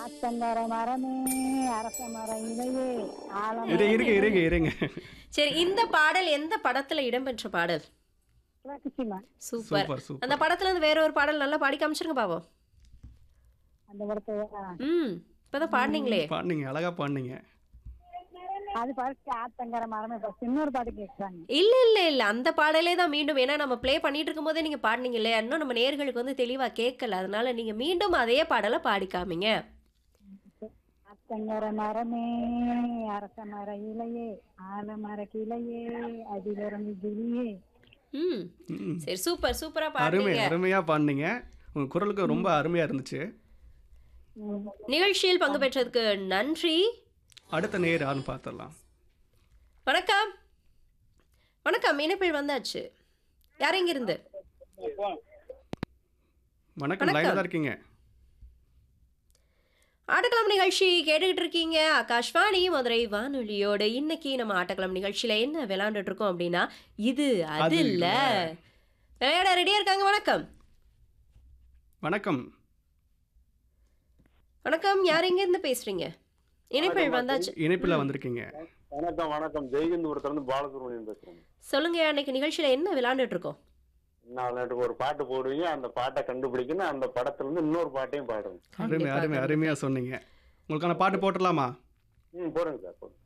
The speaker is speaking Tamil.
ஆத்தங்கர மரமே அரச மரம் இலையே ஆலம் இரு இருங்க இருங்க இருங்க சரி இந்த பாடல் எந்த படத்துல இடம்பெற்ற பாடல் கிளாக்குச்சிமா சூப்பர் சூப்பர் சூப்பர் அந்த படத்துல இருந்து வேற ஒரு பாடல் நல்லா பாடி காமிச்சிருங்க பாப்போம் அந்த படத்தை ம் இப்பதான் பாடினீங்களே பாடுனீங்க அழகா பாடுனீங்க அது பறிச்சு ஆத்தங்கர மரமே first இன்னொரு பாட்டு கேட்குறாங்க இல்ல இல்ல இல்ல அந்த பாடலே தான் மீண்டும் ஏன்னா நம்ம ப்ளே பண்ணிட்டு இருக்கும்போதே நீங்க பாடுனீங்க இல்லையா இன்னும் நம்ம நேர்களுக்கு வந்து தெளிவா கேட்கல அதனால நீங்க மீண்டும் அதே பாடலை பாடி காமிங்க ஆத்தங்கர மரமே அரச மர இலையே ஆலமர கிளையே அதிகரம் கிளியே ம் ம். சரி சூப்பர் சூப்பரா அருமை பாடுறீங்க அருமையா பாடுனீங்க உங்க குரலுக்கு ரொம்ப அருமையா இருந்துச்சு நிகழ்ச்சியில் பங்கு பெற்றதுக்கு நன்றி அடுத்த நேர் யாருன்னு பார்த்துடலாம் வணக்கம் வணக்கம் இணைப்பில் வந்தாச்சு யார் எங்க இருந்து வணக்கம் லைன்ல தான் இருக்கீங்க ஆட்டக்கிழமை நிகழ்ச்சி கேட்டுக்கிட்டு இருக்கீங்க ஆகாஷ்வாணி மதுரை வானொலியோட இன்னைக்கு நம்ம ஆட்டக்கிழமை நிகழ்ச்சியில என்ன விளையாண்டுட்டு இருக்கோம் அப்படின்னா இது அது அது இல்ல இல்ல. விளையாட ரெடியா இருக்காங்க வணக்கம் வணக்கம் வணக்கம் யார் எங்க இருந்து பேசுறீங்க இணைப்பில் வந்தாச்சு இணைப்பில் வந்திருக்கீங்க வணக்கம் வணக்கம் ஜெய்கந்தபுரத்துல இருந்து பாலசுப்ரமணியன் பேசுறேன் சொல்லுங்க அன்னைக்கு நிகழ்ச்சியில என்ன விளையாண்டுட்டு இருக்கோம் நான் விளையாட்டுக்கு ஒரு பாட்டு போடுவீங்க அந்த பாட்டை கண்டுபிடிக்கணும் அந்த படத்துல இருந்து இன்னொரு பாட்டையும் பாடுறேன் அருமை அருமை அருமையா சொன்னீங்க உங்களுக்கான பாட்டு போட்டுடலாமா ம் போடுங்க சார் போடுங்க